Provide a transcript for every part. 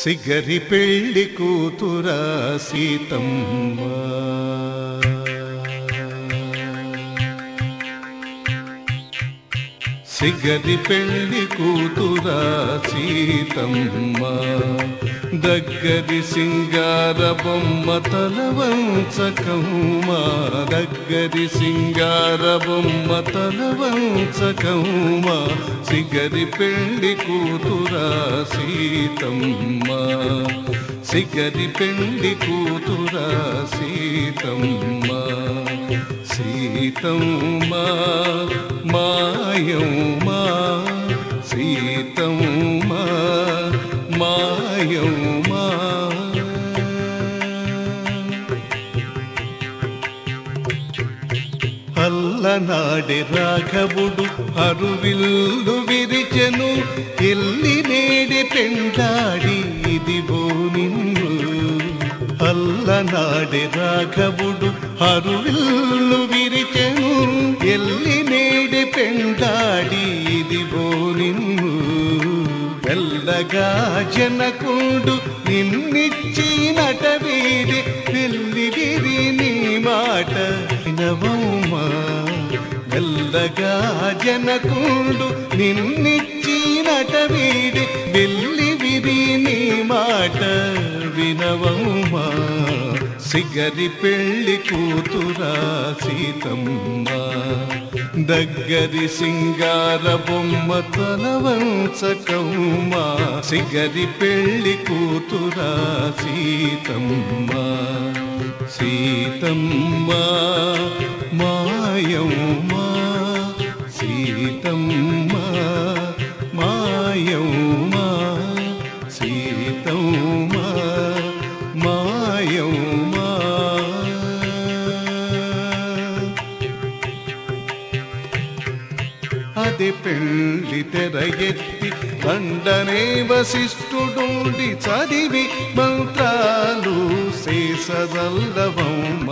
సిగరి పెళ్లి కూతురా సీతమ్మ సిగరి పెళ్లి కూతురా సీతమ్మ దగ్గరి సింగార బొమ్మ తల వంచకమ్మ దగ్గరి సింగార బొమ్మ తల వంచకమ్మ సిగరి పెళ్లి కూతురా సీతమ్మ సిగరి పెళ్లి కూతురా సీతమ్మ సీతమ్మ మాయమ్మ సీతమ్మ మాయమ్మ అల్లనాడి రాఘవుడు అరువిల్లు విరిచెను ఎల్లి నేడి పెండాడి ఇదిగో నిన్ను అల్లనాడి రాఘవుడు అరువిల్లు విరిచెను ఎల్లి నేడి పెండాడి ఇదిగో నిన్ను వెళ్ళగా జనకుండు నిన్నిచ్చిన వీడి వెళ్ళి విరి నీ మాట వినవమ్మా మెల్లగా జనకుండు నిన్నిచ్చినట వీడి వెళ్ళి విరి నీ మాట వినవమ్మా సిగరి పెళ్లి కూతురా సీతమ్మ దగ్గరి సింగార బొమ్మ తల వంచకమ్మ సిగరి పెళ్లి కూతురా సీతమ్మ సీతమ్మ మాయమ్మ సీతమ్మ మాయమ్మ సీతమ్మ మాయమ్మ అది పెళ్లి తెర ఎత్తి దండనే వశిష్ఠుడుండి చదివి మంత్రాలు శేషదల్లవమ్మ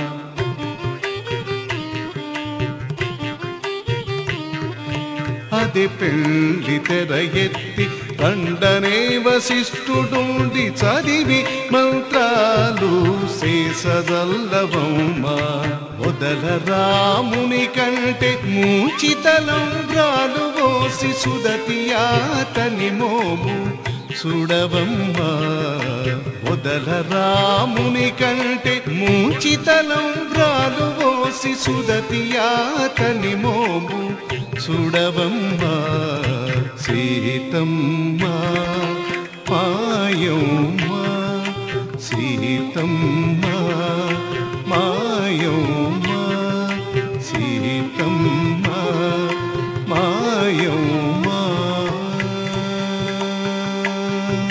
అది పెళ్లి తెర ఎత్తి దండనే వశిష్ఠుడుండి చదివి మంత్రాలు శేషదల్లవమ్మ మొదల రాముని కంటే మూచితలం బ్రాలు పోసి సుదతి ఆతని మోము చూడవమ్మ మొదల రాముని కంటే మూచితలం బ్రాలు పోసి సుదతి ఆతని మోము చూడవమ్మ సీతమ్మ మాయమ్మ సీతమ్మ మాయమ్మ సీతమ్మ మాయమ్మ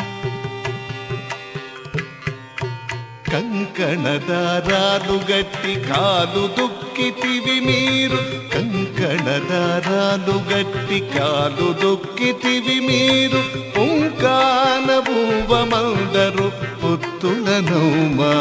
కంకణదారాలు గట్టి కాలు దుక్కితివి మీరు కంకణదారాలు గట్టి కాలు దుక్కితివి మీరు పుంకాన భూవమందరు పుత్తుల నౌమా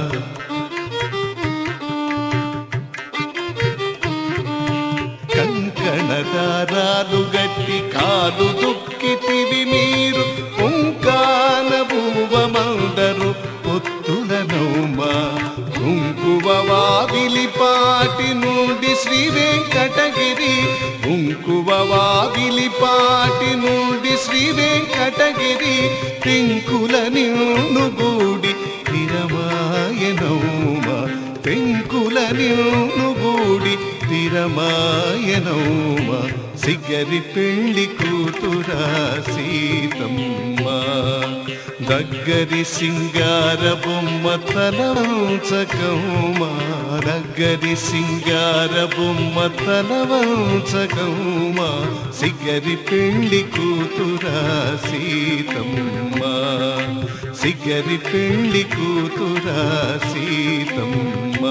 కంకణదారాలు గట్టి కాలు దుక్కితివి మీరు పుంకాన భూవమందరు పొత్తుల నౌమ కుంకువ వావిలిపాటి నుండి శ్రీ వెంకటగిరి కుంకువ వావిలిపాటి నుండి శ్రీ వెంకటగిరి పెంకుల నిన్ను గూడి తిరమాయ నౌమ పెంకుల నిన్ను గూడి తిరమాయనౌమ సిగరి పెళ్లి కూతురా సీతమ్మ దగ్గరి సింగార బొమ్మ తలవంచకౌమ దగ్గరి సింగార బొమ్మ తలవంచకౌమ సిగరి పెళ్లి కూతురా సీతమ్మ సిగరి పెళ్లి కూతురా సీతమ్మ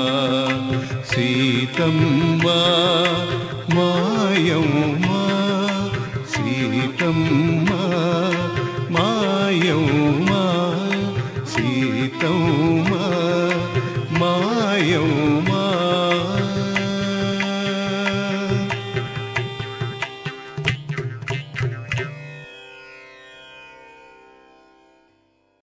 సీతమ్మ మాయమ్మ సీతమ్మ